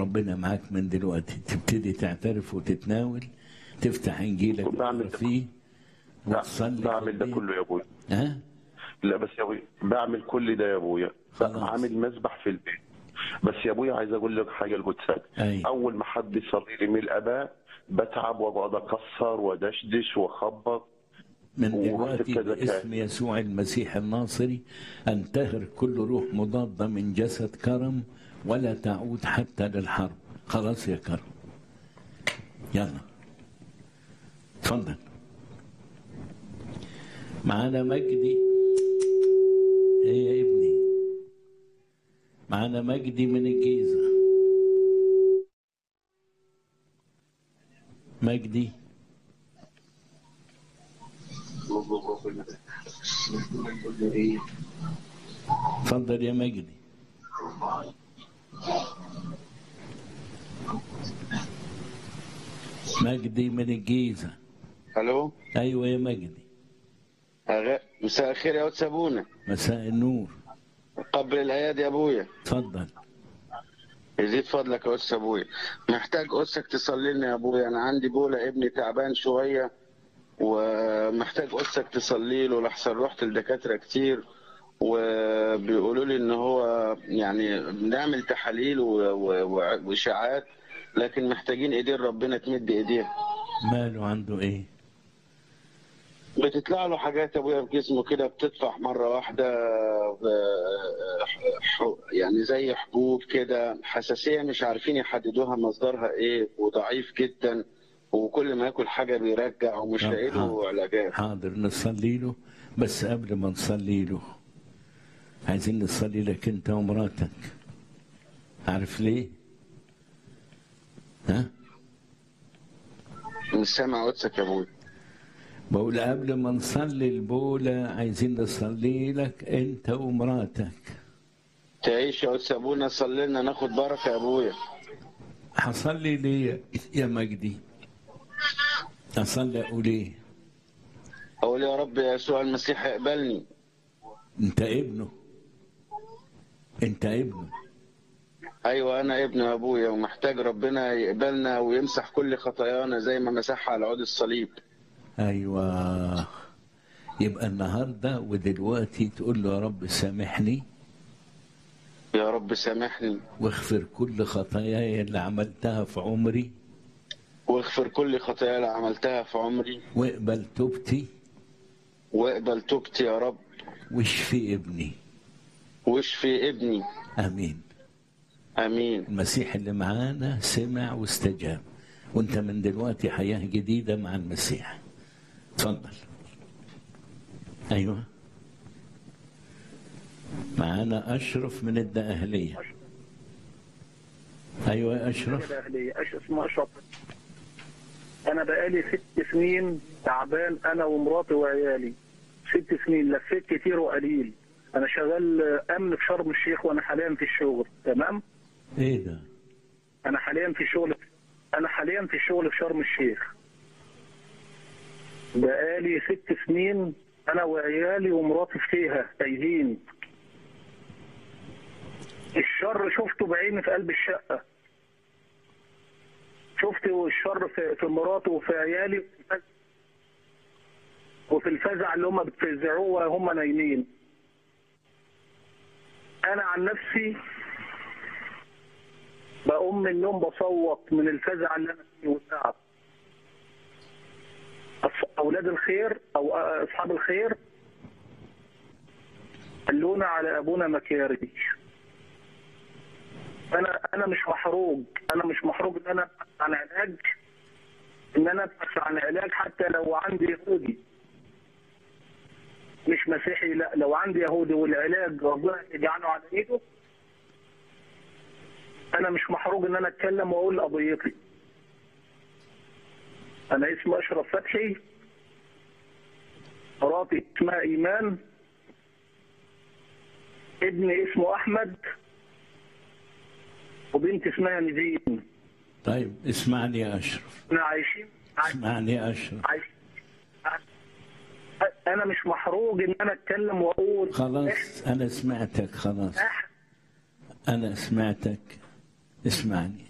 ربنا معاك من دلوقتي تبتدي تعترف وتتناول تفتح انجيلك بعمل وتقرا فيه لا، وتصلي بعمل ده في كله يا ابويا ها لا بس يا ابويا بعمل كل ده يا ابويا خلاص. عامل مسبح في البيت بس يا ابويا عايز اقول لك حاجه لجوتسك أي. اول ما حد يصلي لي من الاباء بتعب واقعد اكسر ودشدش واخبط من ورحت دلوقتي كذا باسم يسوع المسيح الناصري انتهر كل روح مضادة من جسد كرم ولا تعود حتى للحرب خلاص يا كرم يلا اتفضل معانا مجدي ايه يا ابني معانا مجدي من الجيزة مجدي اتفضل يا مجدي مجدي من الجيزة الو أيوة يا مجدي أغ... مساء الخير يا أستاذ سابونا مساء النور قبل الايادي يا ابويا اتفضل يزيد فضلك يا استاذ ابويا محتاج اسك تصلي لنا يا ابويا انا عندي بولا ابني تعبان شويه ومحتاج اسك تصلي له لحسن رحت لدكاتره كتير وبيقولوا لي ان هو يعني بنعمل تحاليل و- و- واشاعات لكن محتاجين ايدين ربنا تمد ايديها ماله عنده ايه بتطلع له حاجات يا ابويا في جسمه كده بتطفح مره واحده آه، ح- يعني زي حبوب كده حساسيه مش عارفين يحددوها مصدرها ايه وضعيف جدا وكل ما ياكل حاجه بيرجع ومش طب لاقي له حاضر. علاجات حاضر نصلي له بس قبل ما نصلي له عايزين نصلي لك انت ومراتك عارف ليه ها مش سامع قدسك يا ابويا بقول قبل ما نصلي البولة عايزين نصلي لك انت ومراتك تعيش يا استاذ ابونا صلي لنا ناخد بركه يا ابويا هصلي ليه يا مجدي اصلي اقول ايه اقول يا رب يا يسوع المسيح اقبلني انت ابنه انت ابنه ايوه انا ابن ابويا ومحتاج ربنا يقبلنا ويمسح كل خطايانا زي ما مسحها على عود الصليب ايوه يبقى النهارده ودلوقتي تقول له يا رب سامحني يا رب سامحني واغفر كل خطاياي اللي عملتها في عمري واغفر كل خطايا اللي عملتها في عمري واقبل توبتي واقبل توبتي يا رب واشفي ابني واشفي ابني امين امين المسيح اللي معانا سمع واستجاب وانت من دلوقتي حياه جديده مع المسيح اتفضل ايوه معانا اشرف من الدقهليه ايوه يا اشرف اهلي ايش اسمه اشرف انا بقالي ست سنين تعبان انا ومراتي وعيالي ست سنين لفيت كتير وقليل انا شغال امن في شرم الشيخ وانا حاليا في الشغل تمام ايه ده انا حاليا في الشغل انا حاليا في الشغل في شرم الشيخ بقالي ست سنين انا وعيالي ومراتي فيها تايهين الشر شفته بعيني في قلب الشقه شفت الشر في, في مراتي وفي عيالي وفي الفزع اللي هم بتفزعوه وهم نايمين انا عن نفسي بقوم من النوم بصوت من الفزع اللي انا فيه والتعب أص- اولاد الخير او اصحاب الخير قالونا على ابونا مكياري انا انا مش محروج انا مش محروج ان انا ابحث عن علاج ان انا ابحث عن علاج حتى لو عندي يهودي مش مسيحي لا لو عندي يهودي والعلاج ربنا يجعله على ايده انا مش محروج ان انا اتكلم واقول قضيتي انا اسمي اشرف فتحي مراتي اسمها ايمان ابني اسمه احمد وبنتي اسمها نزين طيب اسمعني يا اشرف احنا عايشين عايش- اسمعني يا اشرف عايش انا مش محروج ان انا اتكلم واقول خلاص انا سمعتك خلاص إح- انا سمعتك اسمعني